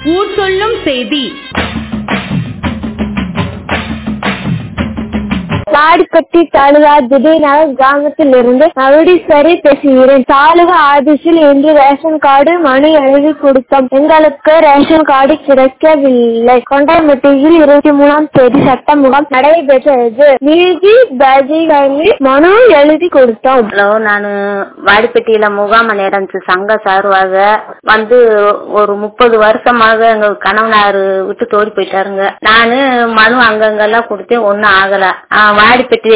ஊர் சொல்லும் செய்தி வாடிப்பட்டி தாலுகா திடீர்நகர் கிராமத்தில் இருந்து மறுடீஸ்வரி பேசுகிறேன் தாலுகா ஆபீஸில் இன்று ரேஷன் கார்டு மனு எழுதி கொடுத்தோம் எங்களுக்கு ரேஷன் கார்டு கிடைக்கவில்லை கொண்டாம்பட்டியில் இருபத்தி மூணாம் தேதி சட்ட முகாம் நடைபெற்றது நீதி பஜிகளில் மனு எழுதி கொடுத்தோம் ஹலோ நான் வாடிப்பட்டியில முகாம் நேரம்ச்சு சங்க சார்பாக வந்து ஒரு முப்பது வருஷமாக எங்க கணவனாரு விட்டு தோடி போயிட்டாருங்க நானு மனு அங்கங்கெல்லாம் கொடுத்தேன் ஒன்னும் ஆகல ஆஹ் வாடிப்பட்டி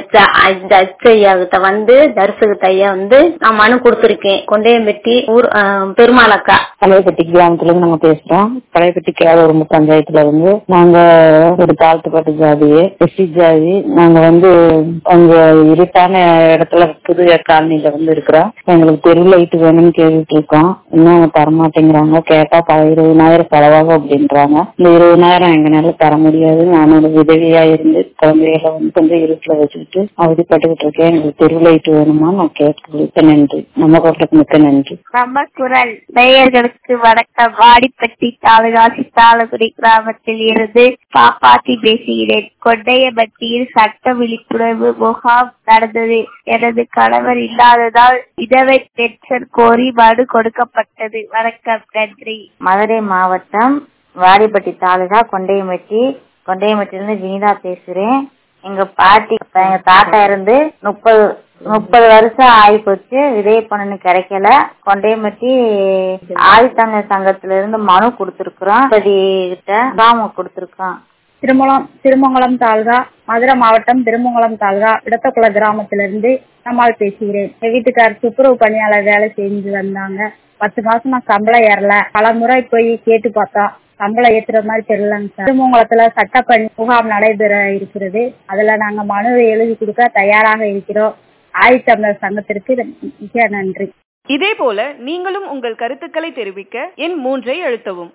ஐயா கிட்ட வந்து தரிசகிட்ட ஐயா வந்து நான் மனு கொடுத்திருக்கேன் கொண்டையம்பட்டி ஊர் ஆஹ் பெருமாளக்கா பழையப்பட்டி கிராமத்துல இருந்து நாங்க பேசுறோம் பழையப்பட்டி கேரளூர் பஞ்சாயத்துல இருந்து நாங்க ஒரு தாழ்த்தப்பட்ட ஜாதி எஸ்சி ஜாதி நாங்க வந்து அங்க இருட்டான இடத்துல புது காலனில வந்து இருக்கிறோம் எங்களுக்கு தெரு லைட் வேணும்னு கேட்டுட்டு இருக்கோம் இன்னும் அவங்க தர மாட்டேங்கிறாங்க கேட்டா ப- இருபதாயிரம் செலவாகும் அப்படின்றாங்க இந்த இருபதாயிரம் எங்கனால தர முடியாது நானோட உதவியா இருந்து குழந்தைகளை வந்து கொஞ்சம் இருட்டுல வச்சுக்கிட்டு அவதிப்பட்டுக்கிட்டு இருக்கேன் எங்களுக்கு தெரு லைட் வேணுமா நான் கேட்க மிக்க நன்றி நம்ம கோட்டத்துக்கு மிக்க நன்றி நம்ம குரல் நேயர்களுக்கு வணக்கம் வாடிப்பட்டி தாலுகா சித்தாலகுடி கிராமத்தில் இருந்து பாப்பாத்தி பேசுகிறேன் கொண்டையபட்டியில் சட்ட விழிப்புணர்வு முகாம் நடந்தது எனது கணவர் இல்லாததால் விதவை பென்ஷன் கோரி மனு கொடுக்கப்பட்டது வணக்கம் நன்றி மதுரை மாவட்டம் வாடிப்பட்டி தாலுகா கொண்டையம்பட்டி கொண்டையம்பட்டியிலிருந்து வினிதா பேசுறேன் எங்க பாட்டி எங்க தாத்தா இருந்து முப்பது முப்பது வருஷம் ஆகி போச்சு விதை பண்ணனு கிடைக்கல கொண்டையம்பட்டி ஆதித்தமிழர் சங்கத்துல இருந்து மனு கொடுத்திருக்கிறோம் பதி கிட்ட கிராம கொடுத்திருக்கோம் திருமலம் திருமங்கலம் தாலுகா மதுரை மாவட்டம் திருமங்கலம் தாலுகா இடத்தக்குள கிராமத்திலிருந்து நம்மால் பேசுகிறேன் என் வீட்டுக்காரர் துப்புரவு பணியாளர் வேலை செஞ்சு வந்தாங்க பத்து மாசமா சம்பளம் ஏறல பல முறை போய் கேட்டு பார்த்தோம் சம்பளம் ஏத்துற மாதிரி தெரியலங்க சார் திருமங்கலத்துல சட்டப்பணி முகாம் நடைபெற இருக்கிறது அதுல நாங்க மனு எழுதி கொடுக்க தயாராக இருக்கிறோம் ஆதித்தமிழர் சங்கத்திற்கு மிக நன்றி இதே போல நீங்களும் உங்கள் கருத்துக்களை தெரிவிக்க எண் மூன்றை அழுத்தவும்